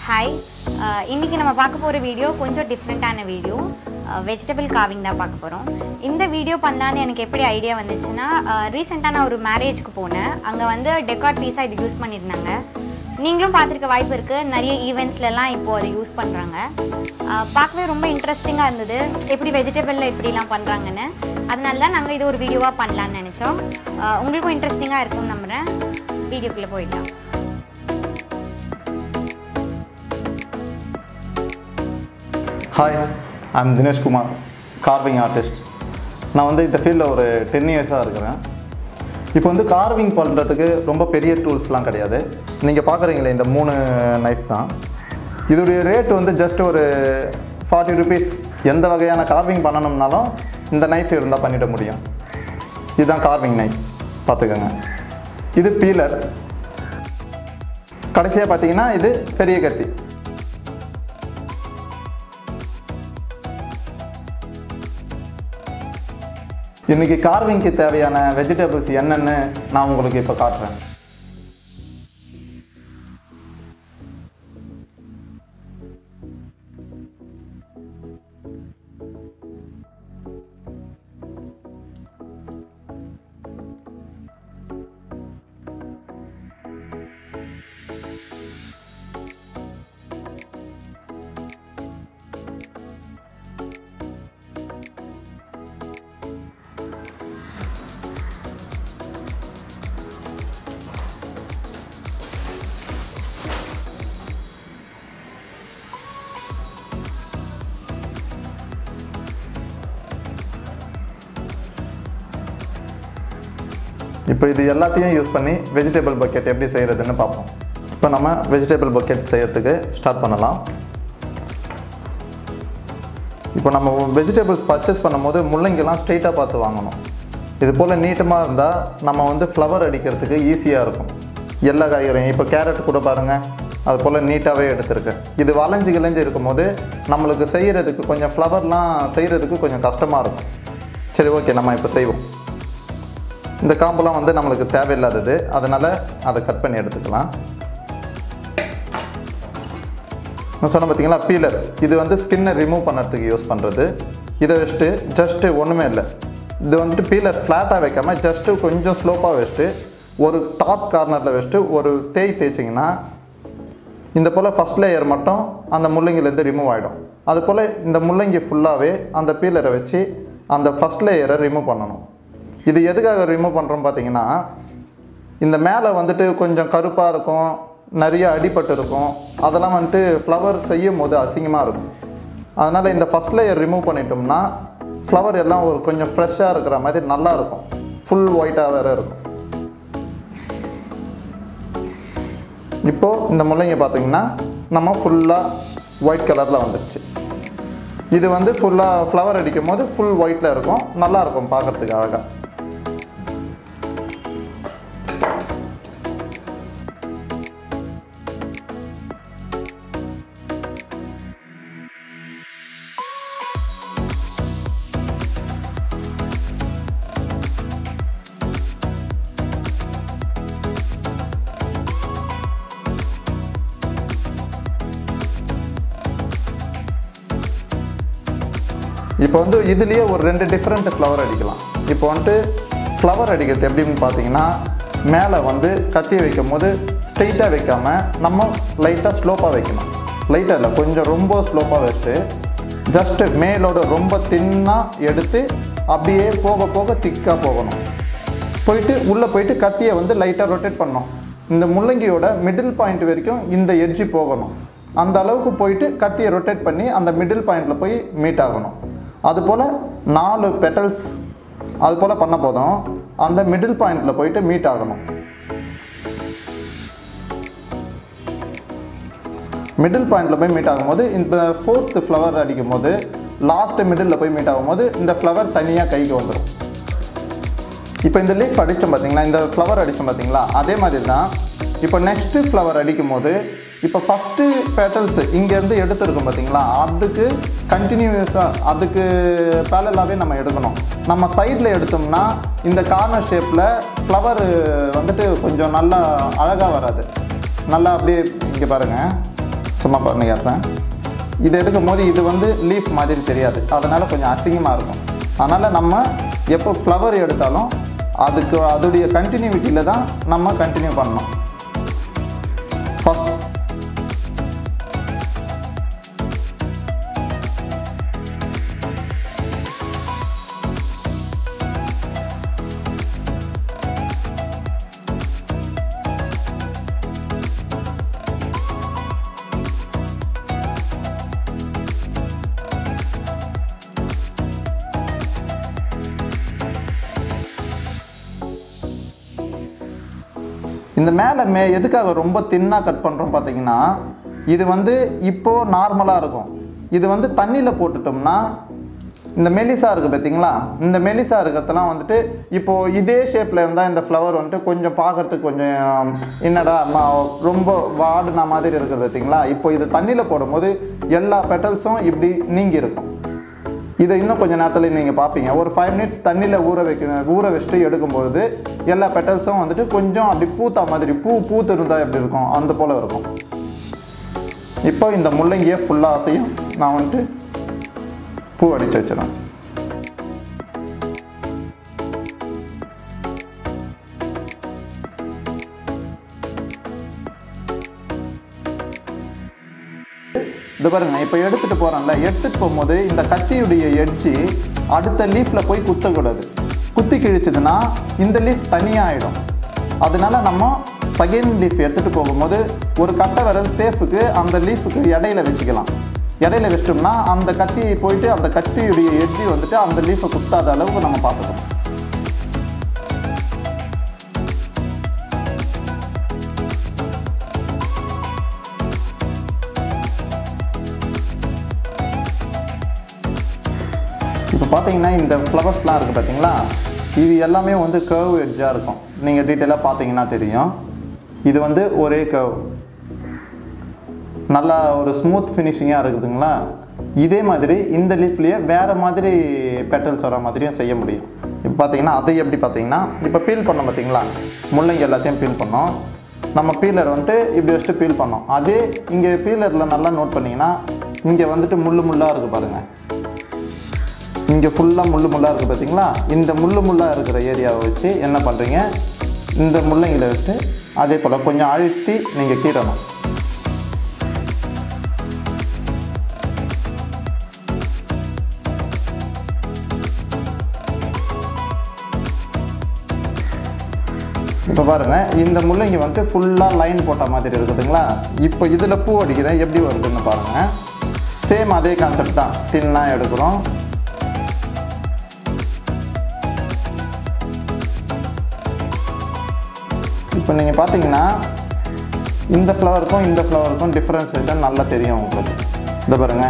hi இன்றைக்கி நம்ம பார்க்க போகிற வீடியோ கொஞ்சம் டிஃப்ரெண்ட்டான வீடியோ வெஜிடபிள் காவிங் தான் பார்க்க போகிறோம் இந்த வீடியோ பண்ணலான்னு எனக்கு எப்படி ஐடியா வந்துச்சுன்னா ரீசெண்டாக நான் ஒரு மேரேஜ்க்கு போனேன் அங்கே வந்து டெக்கார்ட் பீஸாக இது யூஸ் பண்ணியிருந்தாங்க நீங்களும் பார்த்துருக்க வாய்ப்பு இருக்குது நிறைய ஈவெண்ட்ஸ்லலாம் இப்போது அதை யூஸ் பண்ணுறாங்க பார்க்கவே ரொம்ப இன்ட்ரெஸ்டிங்காக இருந்தது எப்படி வெஜிடபிளில் இப்படிலாம் பண்ணுறாங்கன்னு அதனால தான் நாங்கள் இது ஒரு வீடியோவாக பண்ணலான்னு நினச்சோம் அஹ் உங்களுக்கும் இன்ட்ரெஸ்டிங்காக இருக்கும்னு நம்புகிறேன் வீடியோக்குள்ளே போயிடலாம் hi I'm Dineshkumar carving artist நான் வந்து இந்த ஃபீல்டில் ஒரு டென் இயர்ஸாக இருக்கிறேன் இப்போ வந்து கார்விங் பண்ணுறதுக்கு ரொம்ப பெரிய டூல்ஸ்லாம் கிடையாது நீங்கள் பார்க்குறீங்களே இந்த மூணு நைஃப் தான் இதோடைய ரேட் வந்து ஜஸ்ட் ஒரு ஃபார்ட்டி ருபீஸ் எந்த வகையான கார்விங் பண்ணணும்னாலும் இந்த நைஃப் இருந்தால் பண்ணிட முடியும் இதுதான் கார்விங் நைஃப் பார்த்துக்கோங்க இது பீலர் கடைசியாக பார்த்தீங்கன்னா இது பெரிய கத்தி இன்னைக்கு கார்விங்க்கு தேவையான வெஜிடபிள்ஸ் என்னன்னு நான் உங்களுக்கு இப்போ காட்டுறேன் இப்போ இது எல்லாத்தையும் யூஸ் பண்ணி வெஜிடபிள் பக்கெட் எப்படி செய்கிறதுன்னு பார்ப்போம் இப்போ நம்ம வெஜிடபிள் பக்கெட் செய்கிறதுக்கு ஸ்டார்ட் பண்ணலாம் இப்போ நம்ம வெஜிடபிள்ஸ் பர்ச்சேஸ் பண்ணும்போது முள்ளங்கிலாம் ஸ்ட்ரெயிட்டாக பார்த்து வாங்கணும் இது போல் நீட்டமாக இருந்தால் நம்ம வந்து ஃப்ளவர் அடிக்கிறதுக்கு ஈஸியாக இருக்கும் எல்லா காய்கறியும் இப்போ கேரட் கூட பாருங்கள் அது போல் நீட்டாகவே எடுத்திருக்கேன் இது வளைஞ்சு கிளைஞ்சு இருக்கும்போது நம்மளுக்கு செய்கிறதுக்கு கொஞ்சம் ஃப்ளவர்லாம் செய்கிறதுக்கு கொஞ்சம் கஷ்டமாக இருக்கும் சரி ஓகே நம்ம இப்போ செய்வோம் இந்த காம்பெல்லாம் வந்து நம்மளுக்கு தேவையில்லாதது அதனால் அதை கட் பண்ணி எடுத்துக்கலாம் நான் சொன்ன பார்த்தீங்களா பீலர் இது வந்து ஸ்கின்னை ரிமூவ் பண்ணுறதுக்கு யூஸ் பண்ணுறது இதை வச்சுட்டு ஜஸ்ட்டு ஒன்றுமே இல்லை இது வந்துட்டு பீலர் ஃப்ளாட்டாக வைக்காமல் ஜஸ்ட்டு கொஞ்சம் ஸ்லோப்பாக வச்சுட்டு ஒரு டாப் கார்னரில் வச்சுட்டு ஒரு தேய் தேய்ச்சிங்கன்னா இந்த போல் ஃபஸ்ட் லேயர் மட்டும் அந்த முள்ளங்கிலேருந்து ரிமூவ் ஆகிடும் அது போல் இந்த முள்ளங்கி ஃபுல்லாகவே அந்த பீலரை வச்சு அந்த ஃபஸ்ட் லேயரை ரிமூவ் பண்ணணும் இது எதுக்காக ரிமூவ் பண்ணுறோம் பார்த்தீங்கன்னா இந்த மேலே வந்துட்டு கொஞ்சம் கருப்பாக இருக்கும் நிறைய அடிபட்டு இருக்கும் அதெல்லாம் வந்துட்டு ஃப்ளவர் செய்யும் போது அசிங்கமாக இருக்கும் அதனால் இந்த ஃபஸ்ட் லேயர் ரிமூவ் பண்ணிட்டோம்னா ஃப்ளவர் எல்லாம் ஒரு கொஞ்சம் ஃப்ரெஷ்ஷாக இருக்கிற மாதிரி நல்லா இருக்கும் ஃபுல் ஒயிட்டாக வேறு இருக்கும் இப்போது இந்த முள்ளங்கி பார்த்தீங்கன்னா நம்ம ஃபுல்லாக ஒயிட் கலரில் வந்துடுச்சு இது வந்து ஃபுல்லாக ஃப்ளவர் அடிக்கும் போது ஃபுல் ஒயிட்டில் இருக்கும் நல்லா இருக்கும் பார்க்குறதுக்கு அழகாக இப்போ வந்து இதுலேயே ஒரு ரெண்டு டிஃப்ரெண்ட் ஃப்ளவர் அடிக்கலாம் இப்போ வந்துட்டு ஃப்ளவர் அடிக்கிறது எப்படின்னு பார்த்தீங்கன்னா மேலே வந்து கத்தி வைக்கும் போது ஸ்ட்ரெயிட்டாக வைக்காமல் நம்ம லைட்டாக ஸ்லோப்பாக வைக்கணும் லைட்டாக இல்லை கொஞ்சம் ரொம்ப ஸ்லோப்பாக வச்சுட்டு ஜஸ்ட்டு மேலோட ரொம்ப தின்னாக எடுத்து அப்படியே போக போக திக்காக போகணும் போயிட்டு உள்ளே போயிட்டு கத்தியை வந்து லைட்டாக ரொட்டேட் பண்ணணும் இந்த முள்ளங்கியோட மிடில் பாயிண்ட் வரைக்கும் இந்த எட்ஜி போகணும் அந்த அளவுக்கு போயிட்டு கத்தியை ரொட்டேட் பண்ணி அந்த மிடில் பாயிண்டில் போய் மீட் ஆகணும் அதுபோல் நாலு பெட்டல்ஸ் அது போல் பண்ண போதும் அந்த மிடில் பாயிண்டில் போயிட்டு மீட் ஆகணும் மிடில் பாயிண்டில் போய் மீட் ஆகும்போது இந்த ஃபோர்த்து ஃப்ளவர் அடிக்கும் போது லாஸ்ட் மிடில் போய் மீட் ஆகும்போது இந்த ஃப்ளவர் தனியாக கைக்கு வந்துடும் இப்போ இந்த லீஃப் அடித்தோம் பார்த்தீங்களா இந்த ஃப்ளவர் அடித்தோம் பார்த்தீங்களா அதே மாதிரி தான் இப்போ நெக்ஸ்ட்டு ஃப்ளவர் அடிக்கும் போது இப்போ ஃபஸ்ட்டு பேட்டல்ஸ் இங்கேருந்து எடுத்துருக்கோம் பார்த்தீங்களா அதுக்கு கண்டினியூஸாக அதுக்கு பேரலாகவே நம்ம எடுக்கணும் நம்ம சைடில் எடுத்தோம்னா இந்த கார்னர் ஷேப்பில் ஃப்ளவர் வந்துட்டு கொஞ்சம் நல்லா அழகாக வராது நல்லா அப்படியே இங்கே பாருங்கள் சும்மா பண்ணி காட்டுறேன் இது எடுக்கும் போது இது வந்து லீஃப் மாதிரி தெரியாது அதனால் கொஞ்சம் அசிங்கமாக இருக்கும் அதனால் நம்ம எப்போ ஃப்ளவர் எடுத்தாலும் அதுக்கு அதோடைய கண்டினியூட்டியில் தான் நம்ம கண்டினியூ பண்ணணும் ஃபஸ்ட் இந்த மேலே மே எதுக்காக ரொம்ப தின்னாக கட் பண்ணுறோம் பார்த்தீங்கன்னா இது வந்து இப்போது நார்மலாக இருக்கும் இது வந்து தண்ணியில் போட்டுட்டோம்னா இந்த மெலிசா இருக்குது பார்த்தீங்களா இந்த மெலிசா இருக்கிறதெல்லாம் வந்துட்டு இப்போது இதே ஷேப்பில் இருந்தால் இந்த ஃப்ளவர் வந்துட்டு கொஞ்சம் பார்க்கறதுக்கு கொஞ்சம் என்னடா ம- ரொம்ப வாடின மாதிரி இருக்குது பார்த்தீங்களா இப்போ இது தண்ணியில் போடும்போது எல்லா பெட்டல்ஸும் இப்படி நீங்கி இருக்கும் இதை இன்னும் கொஞ்ச நேரத்தில் நீங்கள் பார்ப்பீங்க ஒரு ஃபைவ் மினிட்ஸ் தண்ணியில் ஊற வைக்க ஊற வச்சுட்டு எடுக்கும்பொழுது எல்லா பெட்டல்ஸும் வந்துட்டு கொஞ்சம் அப்படி பூத்தா மாதிரி பூ பூத்து இருந்தால் எப்படி இருக்கும் அந்த போல் இருக்கும் இப்போ இந்த முள்ளங்கியை ஃபுல்லாத்தையும் நான் வந்துட்டு பூ அடித்து வச்சிடறேன் இது பாருங்க இப்போ எடுத்துட்டு போறேன்ல எடுத்துட்டு போகும்போது இந்த கத்தியுடைய எட்ஜி அடுத்த லீஃப்ல போய் குத்தக்கூடாது குத்தி கிழிச்சதுன்னா இந்த லீஃப் தனியாகிடும் அதனால நம்ம செகண்ட் லீஃப் எடுத்துட்டு போகும்போது ஒரு கட்டை விரல் சேஃபுக்கு அந்த லீஃபுக்கு இடையில வச்சுக்கலாம் இடையில வச்சிட்டோம்னா அந்த கத்தி போயிட்டு அந்த கத்தியுடைய எட்ஜி வந்துட்டு அந்த லீஃபை குத்தாத அளவுக்கு நம்ம பார்த்துக்கணும் இப்போ பார்த்தீங்கன்னா இந்த ஃப்ளவர்ஸ்லாம் இருக்குது பார்த்தீங்களா இது எல்லாமே வந்து கர்வ் எட்ஜாக இருக்கும் நீங்கள் டீட்டெயிலாக பார்த்தீங்கன்னா தெரியும் இது வந்து ஒரே கர்வ் நல்லா ஒரு ஸ்மூத் ஃபினிஷிங்காக இருக்குதுங்களா இதே மாதிரி இந்த லீஃப்லேயே வேறு மாதிரி பெட்டல்ஸ் வர மாதிரியும் செய்ய முடியும் இப்போ பார்த்தீங்கன்னா அதை எப்படி பார்த்தீங்கன்னா இப்போ பீல் பண்ணோம் பார்த்தீங்களா முள்ளங்கி எல்லாத்தையும் பீல் பண்ணோம் நம்ம பீலர் வந்துட்டு இப்படி வச்சுட்டு பீல் பண்ணோம் அதே இங்கே பீலரில் நல்லா நோட் பண்ணிங்கன்னா இங்கே வந்துட்டு முள்ளு முள்ளாக இருக்குது பாருங்கள் இங்கே ஃபுல்லாக முள்ளு முள்ளாக இருக்குது பார்த்தீங்களா இந்த முள்ளு முள்ளாக இருக்கிற ஏரியாவை வச்சு என்ன பண்ணுறீங்க இந்த முள்ளங்கில வச்சு அதே போல் கொஞ்சம் அழுத்தி நீங்கள் கீறணும் இப்போ பாருங்கள் இந்த முள்ளங்கி வந்துட்டு ஃபுல்லாக லைன் போட்ட மாதிரி இருக்குதுங்களா இப்போ இதில் பூ அடிக்கிறேன் எப்படி வருதுன்னு பாருங்கள் சேம் அதே கான்செப்ட் தான் தின்னாக எடுக்கிறோம் இப்போ நீங்கள் பார்த்தீங்கன்னா இந்த ஃப்ளவருக்கும் இந்த ஃப்ளவருக்கும் டிஃப்ரென்சேஷன் நல்லா தெரியும் உங்களுக்கு இந்த பாருங்க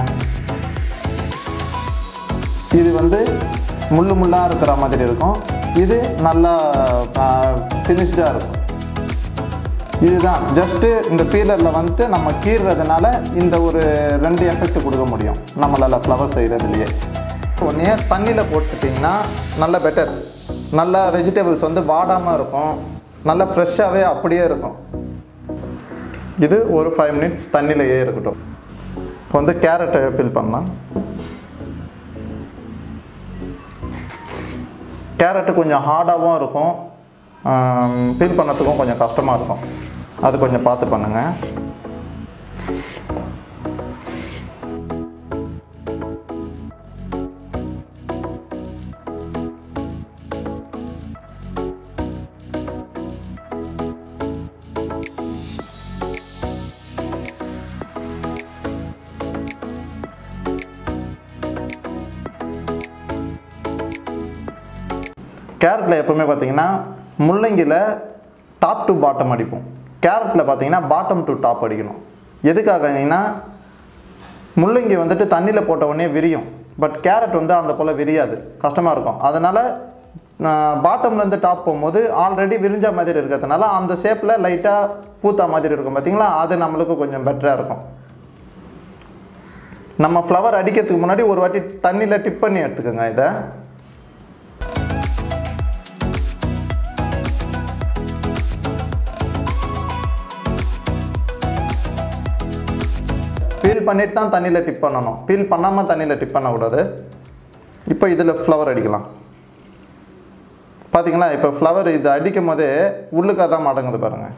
இது வந்து முள்ளு முள்ளாக இருக்கிற மாதிரி இருக்கும் இது நல்லா ஃபினிஷ்டாக இருக்கும் இதுதான் ஜஸ்ட்டு இந்த பீலரில் வந்துட்டு நம்ம கீறுறதுனால இந்த ஒரு ரெண்டு எஃபெக்ட் கொடுக்க முடியும் நம்மளால் ஃப்ளவர் செய்கிறதுலையே ஒன்றே தண்ணியில் போட்டுட்டிங்கன்னா நல்ல பெட்டர் நல்ல வெஜிடபிள்ஸ் வந்து வாடாமல் இருக்கும் நல்ல ஃப்ரெஷ்ஷாகவே அப்படியே இருக்கும் இது ஒரு ஃபைவ் மினிட்ஸ் தண்ணியிலேயே இருக்கட்டும் இப்போ வந்து கேரட்டை ஃபில் பண்ணலாம் கேரட்டு கொஞ்சம் ஹார்டாகவும் இருக்கும் ஃபீல் பண்ணதுக்கும் கொஞ்சம் கஷ்டமாக இருக்கும் அது கொஞ்சம் பார்த்து பண்ணுங்கள் கேரட்டில் எப்போவுமே பார்த்தீங்கன்னா முள்ளங்கியில் டாப் டு பாட்டம் அடிப்போம் கேரட்டில் பார்த்தீங்கன்னா பாட்டம் டு டாப் அடிக்கணும் எதுக்காகனா முள்ளங்கி வந்துட்டு தண்ணியில் போட்ட உடனே விரியும் பட் கேரட் வந்து அந்த போல் விரியாது கஷ்டமாக இருக்கும் அதனால் பாட்டம்லேருந்து டாப் போகும்போது ஆல்ரெடி விரிஞ்ச மாதிரி இருக்கிறதுனால அந்த ஷேப்பில் லைட்டாக பூத்தா மாதிரி இருக்கும் பார்த்தீங்களா அது நம்மளுக்கு கொஞ்சம் பெட்டராக இருக்கும் நம்ம ஃப்ளவர் அடிக்கிறதுக்கு முன்னாடி ஒரு வாட்டி தண்ணியில் டிப் பண்ணி எடுத்துக்கோங்க இதை பீல் பண்ணிட்டு தான் தண்ணியில் டிப் பண்ணணும் பீல் பண்ணாமல் தண்ணியில் டிப் பண்ணக்கூடாது இப்போ இதில் ஃப்ளவர் அடிக்கலாம் பார்த்தீங்களா இப்போ ஃப்ளவர் இது அடிக்கும் போதே உள்ளுக்காக தான் மடங்குது பாருங்கள்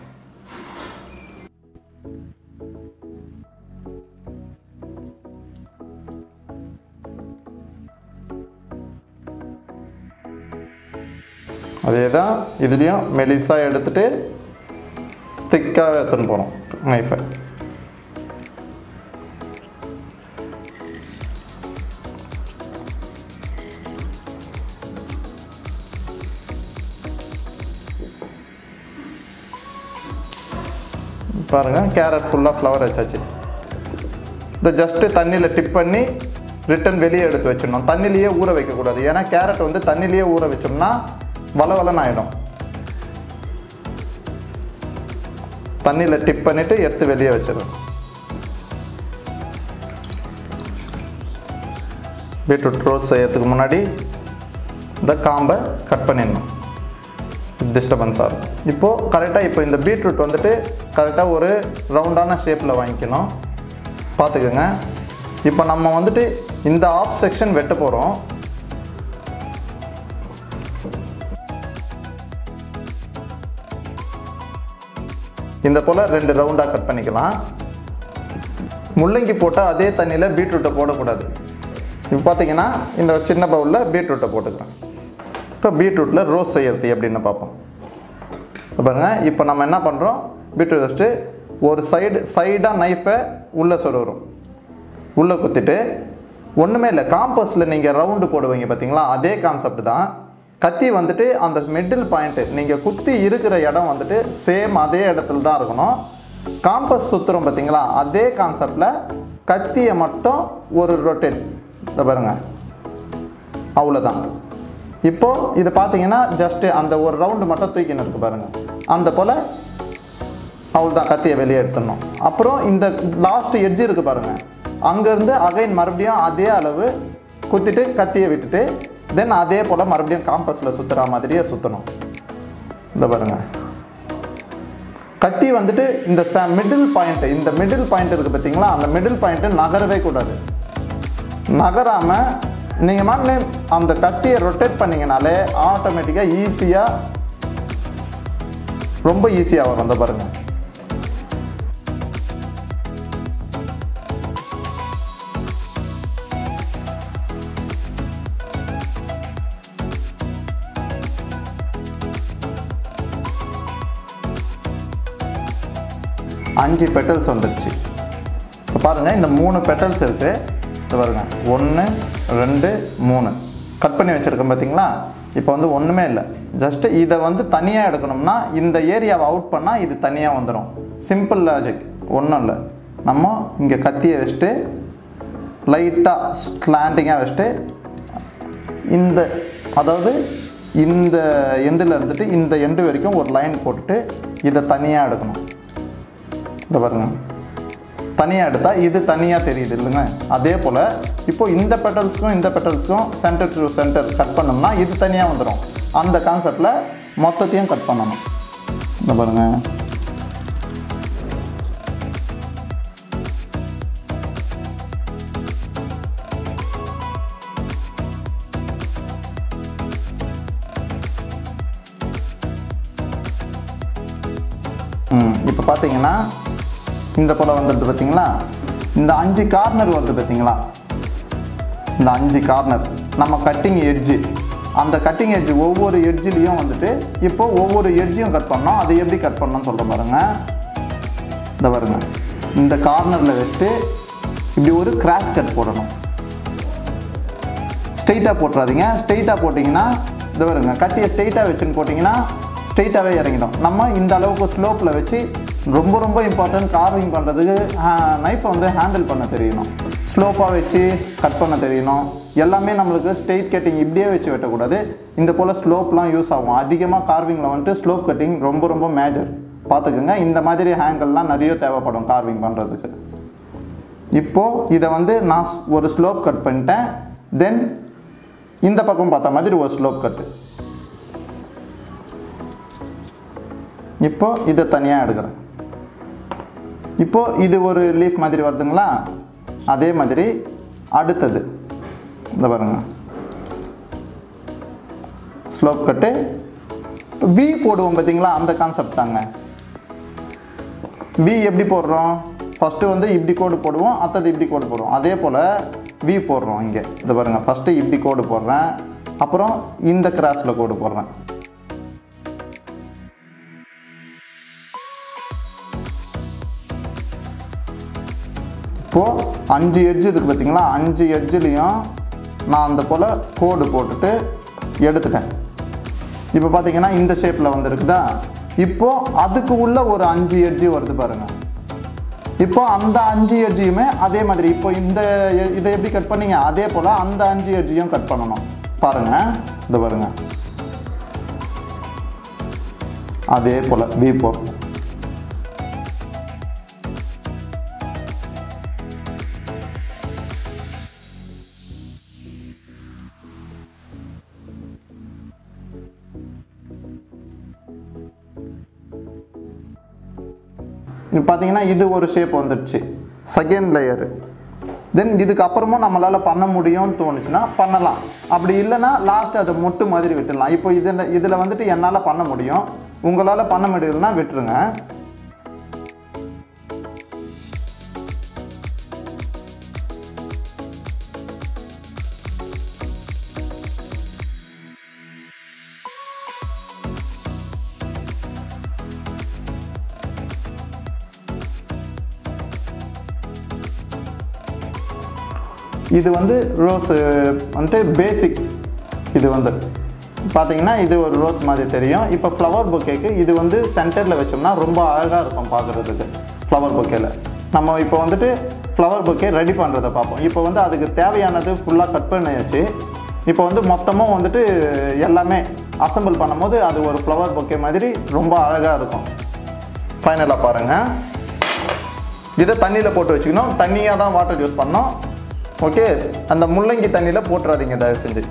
அதே தான் இதுலேயும் மெலிசாக எடுத்துட்டு திக்காக எடுத்துன்னு போகிறோம் நைஃபை பாருங்கள் கேரட் ஃபுல்லாக ஃப்ளவர் வச்சாச்சு இதை ஜஸ்ட்டு தண்ணியில் டிப் பண்ணி ரிட்டன் வெளியே எடுத்து வச்சிடணும் தண்ணிலேயே ஊற வைக்கக்கூடாது ஏன்னா கேரட் வந்து தண்ணிலேயே ஊற வச்சோம்னா வளவலன்னு ஆகிடும் தண்ணியில் டிப் பண்ணிவிட்டு எடுத்து வெளியே வச்சிடணும் பீட்ரூட் ரோஸ் செய்யறதுக்கு முன்னாடி இந்த காம்பை கட் பண்ணிடணும் டிஸ்டர்பன்ஸாக இருக்கும் இப்போது கரெக்டாக இப்போ இந்த பீட்ரூட் வந்துட்டு கரெக்டாக ஒரு ரவுண்டான ஷேப்பில் வாங்கிக்கணும் பார்த்துக்கோங்க இப்போ நம்ம வந்துட்டு இந்த ஆஃப் செக்ஷன் வெட்ட போகிறோம் இந்த போல் ரெண்டு ரவுண்டாக கட் பண்ணிக்கலாம் முள்ளங்கி போட்டால் அதே தண்ணியில் பீட்ரூட்டை போடக்கூடாது இப்போ பார்த்தீங்கன்னா இந்த சின்ன பவுலில் பீட்ரூட்டை போட்டுக்கிறேன் இப்போ பீட்ரூட்டில் ரோஸ் செய்யறது எப்படின்னு பார்ப்போம் இப்போ பாருங்க இப்போ நம்ம என்ன பண்ணுறோம் பீட்ரூட் வச்சுட்டு ஒரு சைடு சைடாக நைஃபை உள்ளே சொருகிறோம் உள்ளே குத்திட்டு ஒன்றுமே இல்லை காம்பஸில் நீங்கள் ரவுண்டு போடுவீங்க பார்த்தீங்களா அதே கான்செப்ட் தான் கத்தி வந்துட்டு அந்த மிடில் பாயிண்ட்டு நீங்கள் குத்தி இருக்கிற இடம் வந்துட்டு சேம் அதே இடத்துல தான் இருக்கணும் காம்பஸ் சுற்றுறோம் பார்த்தீங்களா அதே கான்செப்டில் கத்தியை மட்டும் ஒரு ரொட்டேட் இதை பாருங்க அவ்வளோதான் இப்போ இது பார்த்தீங்கன்னா ஜஸ்ட்டு அந்த ஒரு ரவுண்டு மட்டும் தூக்கின்னு இருக்கு பாருங்க அந்த போல் அவ்வளோதான் கத்தியை வெளியே எடுத்துடணும் அப்புறம் இந்த லாஸ்ட் எட்ஜ் இருக்கு பாருங்க அங்கேருந்து அகைன் மறுபடியும் அதே அளவு குத்திட்டு கத்தியை விட்டுட்டு தென் அதே போல் மறுபடியும் காம்பஸில் சுற்றுற மாதிரியே சுற்றணும் இந்த பாருங்க கத்தி வந்துட்டு இந்த ச மிடில் பாயிண்ட் இந்த மிடில் பாயிண்ட் இருக்குது பார்த்தீங்களா அந்த மிடில் பாயிண்ட்டு நகரவே கூடாது நகராமல் நீங்கள் மாதிரி அந்த கத்தியை ரொட்டேட் பண்ணீங்கனாலே ஆட்டோமேட்டிக்காக ஈஸியாக ரொம்ப ஈஸியாக வரும் இந்த பாருங்க அஞ்சு பெட்டல்ஸ் வந்துடுச்சு இப்போ பாருங்கள் இந்த மூணு பெட்டல்ஸ் இருக்குது இது பாருங்க ஒன்று ரெண்டு மூணு கட் பண்ணி வச்சுருக்கோம் பார்த்தீங்களா இப்போ வந்து ஒன்றுமே இல்லை ஜஸ்ட்டு இதை வந்து தனியாக எடுக்கணும்னா இந்த ஏரியாவை அவுட் பண்ணால் இது தனியாக வந்துடும் சிம்பிள் லாஜிக் ஒன்றும் இல்லை நம்ம இங்கே கத்தியை வச்சுட்டு லைட்டாக ஸ்லாண்டிங்காக வச்சுட்டு இந்த அதாவது இந்த எண்டில் இருந்துட்டு இந்த எண்டு வரைக்கும் ஒரு லைன் போட்டுட்டு இதை தனியாக எடுக்கணும் இந்த பாருங்க தனியாக எடுத்தால் இது தனியாக தெரியுது இல்லைங்க அதே போல் இப்போ இந்த பெட்டல்ஸ்க்கும் இந்த பெட்டல்ஸ்க்கும் சென்டர் டு சென்டர் கட் பண்ணோம்னா இது தனியாக வந்துடும் அந்த கான்செப்டில் மொத்தத்தையும் கட் பண்ணணும் இந்த பாருங்க ம் இப்போ பார்த்தீங்கன்னா இந்த போல் வந்துடுது பார்த்தீங்களா இந்த அஞ்சு கார்னர் வருது பார்த்தீங்களா இந்த அஞ்சு கார்னர் நம்ம கட்டிங் எட்ஜு அந்த கட்டிங் எட்ஜ் ஒவ்வொரு எட்ஜ்லேயும் வந்துட்டு இப்போ ஒவ்வொரு எட்ஜையும் கட் பண்ணோம் அதை எப்படி கட் பண்ணோம்னு சொல்கிற பாருங்க இந்த பாருங்க இந்த கார்னரில் வச்சுட்டு இப்படி ஒரு கிராஸ் கட் போடணும் ஸ்ட்ரெயிட்டாக போட்டுறாதீங்க ஸ்ட்ரெயிட்டாக போட்டிங்கன்னா இது வருங்க கத்தியை ஸ்ட்ரெயிட்டாக வச்சுன்னு போட்டிங்கன்னா ஸ்ட்ரெயிட்டாகவே இறங்கிடும் நம்ம இந்த அளவுக்கு ஸ்லோப்பில் வச்சு ரொம்ப ரொம்ப இம்பார்ட்டன்ட் கார்விங் பண்ணுறதுக்கு நைஃபை வந்து ஹேண்டில் பண்ண தெரியணும் ஸ்லோப்பாக வச்சு கட் பண்ண தெரியணும் எல்லாமே நம்மளுக்கு ஸ்ட்ரெயிட் கட்டிங் இப்படியே வச்சு வெட்டக்கூடாது இந்த போல் ஸ்லோப்லாம் யூஸ் ஆகும் அதிகமாக கார்விங்கில் வந்துட்டு ஸ்லோப் கட்டிங் ரொம்ப ரொம்ப மேஜர் பார்த்துக்குங்க இந்த மாதிரி ஹேங்கல்லாம் நிறைய தேவைப்படும் கார்விங் பண்ணுறதுக்கு இப்போது இதை வந்து நான் ஒரு ஸ்லோப் கட் பண்ணிட்டேன் தென் இந்த பக்கம் பார்த்த மாதிரி ஒரு ஸ்லோப் கட்டு இப்போ இதை தனியாக எடுக்கிறேன் இப்போ இது ஒரு லீஃப் மாதிரி வருதுங்களா அதே மாதிரி அடுத்தது இந்த பாருங்க ஸ்லோப் கட்டு வி போடுவோம் பார்த்தீங்களா அந்த கான்செப்ட் தாங்க வி எப்படி போடுறோம் ஃபஸ்ட்டு வந்து இப்படி கோடு போடுவோம் அடுத்தது இப்படி கோடு போடுவோம் அதே போல் வி போடுறோம் இங்கே இது பாருங்கள் ஃபஸ்ட்டு இப்படி கோடு போடுறேன் அப்புறம் இந்த கிராஸில் கோடு போடுறேன் இப்போது அஞ்சு எட்ஜ் இருக்குது பார்த்தீங்களா அஞ்சு எட்ஜ்லேயும் நான் அந்த போல் கோடு போட்டுட்டு எடுத்துட்டேன் இப்போ பார்த்தீங்கன்னா இந்த ஷேப்பில் வந்துருக்குதா இப்போது அதுக்கு உள்ள ஒரு அஞ்சு எட்ஜி வருது பாருங்கள் இப்போ அந்த அஞ்சு எட்ஜையுமே அதே மாதிரி இப்போ இந்த எ- இதை எப்படி கட் பண்ணீங்க அதே போல் அந்த அஞ்சு எட்ஜையும் கட் பண்ணணும் பாருங்கள் இது பாருங்கள் அதே போல் வி போடணும் இப்போ பார்த்தீங்கன்னா இது ஒரு ஷேப் வந்துடுச்சு செகண்ட் லேயரு தென் இதுக்கு அப்புறமும் நம்மளால் பண்ண முடியும்னு தோணுச்சுன்னா பண்ணலாம் அப்படி இல்லைன்னா லாஸ்ட் அதை மொட்டு மாதிரி விட்டுடலாம் இப்போ இதில் இதில் வந்துட்டு என்னால் பண்ண முடியும் உங்களால் பண்ண முடியலன்னா விட்டுருங்க இது வந்து ரோஸ் வந்துட்டு பேசிக் இது வந்து பார்த்தீங்கன்னா இது ஒரு ரோஸ் மாதிரி தெரியும் இப்போ ஃப்ளவர் பொக்கேக்கு இது வந்து சென்டரில் வச்சோம்னா ரொம்ப அழகாக இருக்கும் பார்க்குறதுக்கு ஃப்ளவர் பொக்கேல நம்ம இப்போ வந்துட்டு ஃப்ளவர் பொக்கே ரெடி பண்ணுறதை பார்ப்போம் இப்போ வந்து அதுக்கு தேவையானது ஃபுல்லாக கட் பண்ணியாச்சு இப்போ வந்து மொத்தமும் வந்துட்டு எல்லாமே அசெம்பிள் பண்ணும்போது அது ஒரு ஃப்ளவர் பொக்கே மாதிரி ரொம்ப அழகாக இருக்கும் ஃபைனலாக பாருங்கள் இதை தண்ணியில் போட்டு வச்சுக்கணும் தண்ணியாக தான் வாட்டர் யூஸ் பண்ணோம் ஓகே அந்த முள்ளங்கி தண்ணியில் போட்டுறாதீங்க தயவு செஞ்சு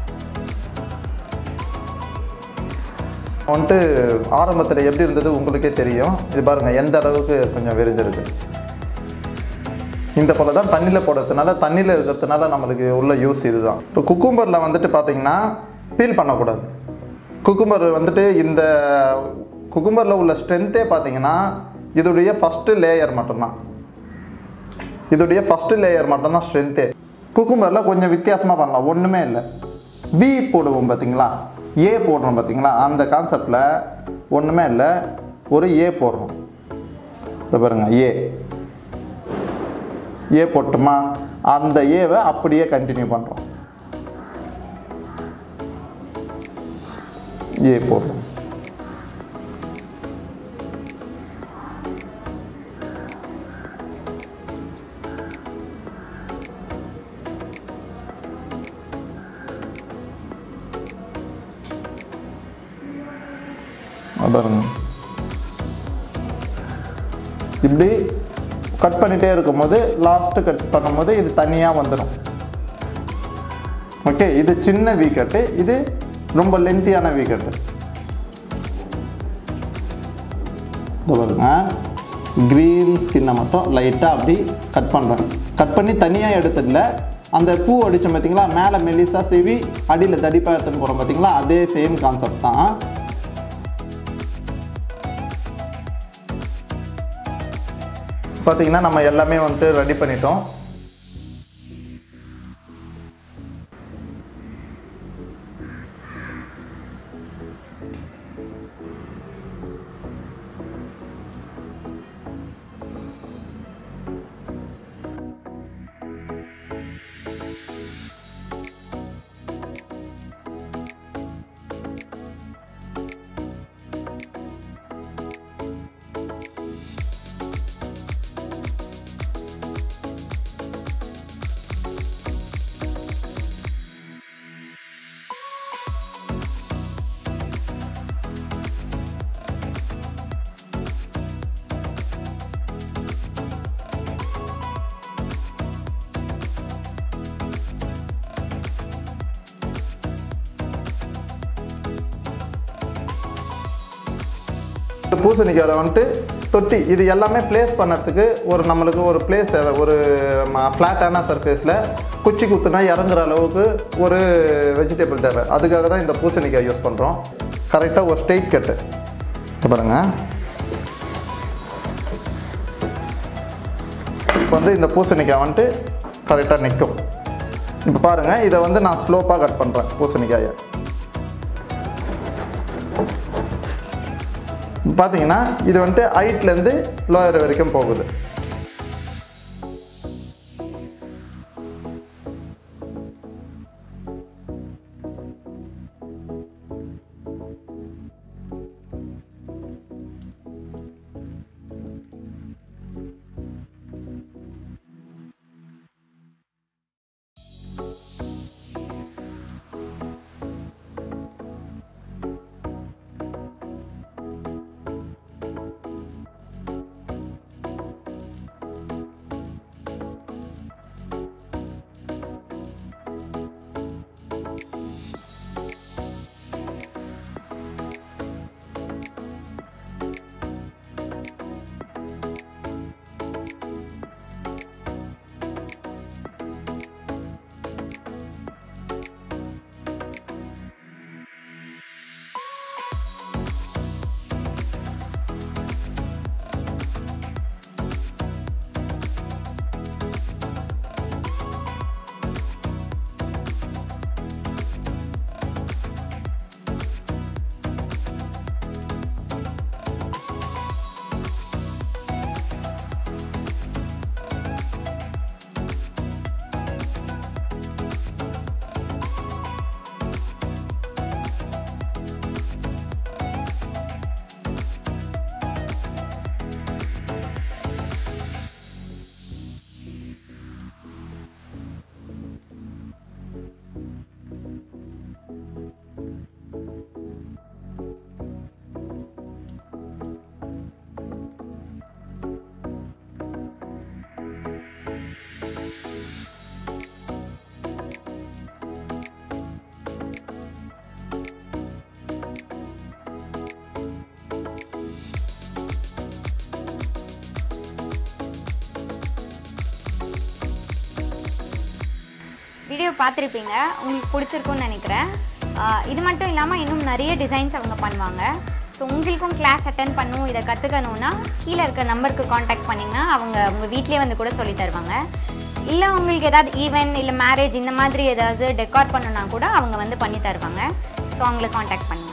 வந்துட்டு ஆரம்பத்தில் எப்படி இருந்தது உங்களுக்கே தெரியும் இது பாருங்கள் எந்த அளவுக்கு கொஞ்சம் விரிஞ்சிருக்கு இந்த போல தான் தண்ணியில் போடுறதுனால தண்ணியில் இருக்கிறதுனால நம்மளுக்கு உள்ள யூஸ் இதுதான் இப்போ குக்கும்பரில் வந்துட்டு பார்த்தீங்கன்னா பீல் பண்ணக்கூடாது குக்கும்பர் வந்துட்டு இந்த குக்கும்பரில் உள்ள ஸ்ட்ரென்த்தே பார்த்தீங்கன்னா இதோடைய ஃபஸ்ட்டு லேயர் மட்டும்தான் இதோடைய ஃபஸ்ட்டு லேயர் மட்டும்தான் ஸ்ட்ரென்த்தே குக்கும்பரில் கொஞ்சம் வித்தியாசமாக பண்ணலாம் ஒன்றுமே இல்லை வி போடுவோம் பார்த்தீங்களா ஏ போடுறோம் பார்த்தீங்களா அந்த கான்செப்டில் ஒன்றுமே இல்லை ஒரு ஏ போடுறோம் இந்த பாருங்க ஏ ஏ போட்டுமா அந்த ஏவை அப்படியே கண்டினியூ பண்ணுறோம் ஏ போடுறோம் அது பாருங்க இப்படி கட் பண்ணிட்டே இருக்கும்போது லாஸ்ட்டு கட் பண்ணும்போது இது தனியாக வந்துடும் ஓகே இது சின்ன வீக்கட்டு இது ரொம்ப லென்த்தியான வீக்கட்டு பாருங்க க்ரீன் ஸ்கின்னை மட்டும் லைட்டாக அப்படி கட் பண்ணுறேன் கட் பண்ணி தனியாக எடுத்துடல அந்த பூ அடித்தோம் பார்த்தீங்களா மேலே மெலிசா செவி அடியில் தடிப்பாக எடுத்துன்னு போகிறோம் பார்த்தீங்களா அதே சேம் கான்செப்ட் தான் பார்த்தீங்கன்னா நம்ம எல்லாமே வந்துட்டு ரெடி பண்ணிட்டோம் இந்த பூசணிக்காயில் வந்துட்டு தொட்டி இது எல்லாமே ப்ளேஸ் பண்ணுறதுக்கு ஒரு நம்மளுக்கு ஒரு பிளேஸ் தேவை ஒரு ஃப்ளாட்டான சர்ஃபேஸில் குச்சி குத்துனா இறங்குற அளவுக்கு ஒரு வெஜிடபிள் தேவை அதுக்காக தான் இந்த பூசணிக்காய் யூஸ் பண்ணுறோம் கரெக்டாக ஒரு ஸ்ட்ரெயிட் கட்டு இப்போ பாருங்கள் இப்போ வந்து இந்த பூசணிக்காய் வந்துட்டு கரெக்டாக நிற்கும் இப்போ பாருங்கள் இதை வந்து நான் ஸ்லோப்பாக கட் பண்ணுறேன் பூசணிக்காயை பார்த்தீங்கன்னா இது வந்துட்டு ஹைட்லேருந்து லோயர் வரைக்கும் போகுது வீடியோ பார்த்துருப்பீங்க உங்களுக்கு பிடிச்சிருக்கும்னு நினைக்கிறேன் ஆஹ் இது மட்டும் இல்லாமல் இன்னும் நிறைய டிசைன்ஸ் அவங்க பண்ணுவாங்க ஸோ உங்களுக்கும் கிளாஸ் அட்டன் பண்ணணும் இதை கற்றுக்கணுன்னா கீழே இருக்க நம்பருக்கு காண்டாக்ட் பண்ணிங்கன்னா அவங்க உங்கள் வீட்லேயே வந்து கூட சொல்லி தருவாங்க இல்லை உங்களுக்கு ஏதாவது ஈவென்ட் இல்லை மேரேஜ் இந்த மாதிரி ஏதாவது டெக்கார் பண்ணணுன்னா கூட அவங்க வந்து பண்ணி தருவாங்க ஸோ அவங்களை காண்டாக்ட் பண்ணுங்க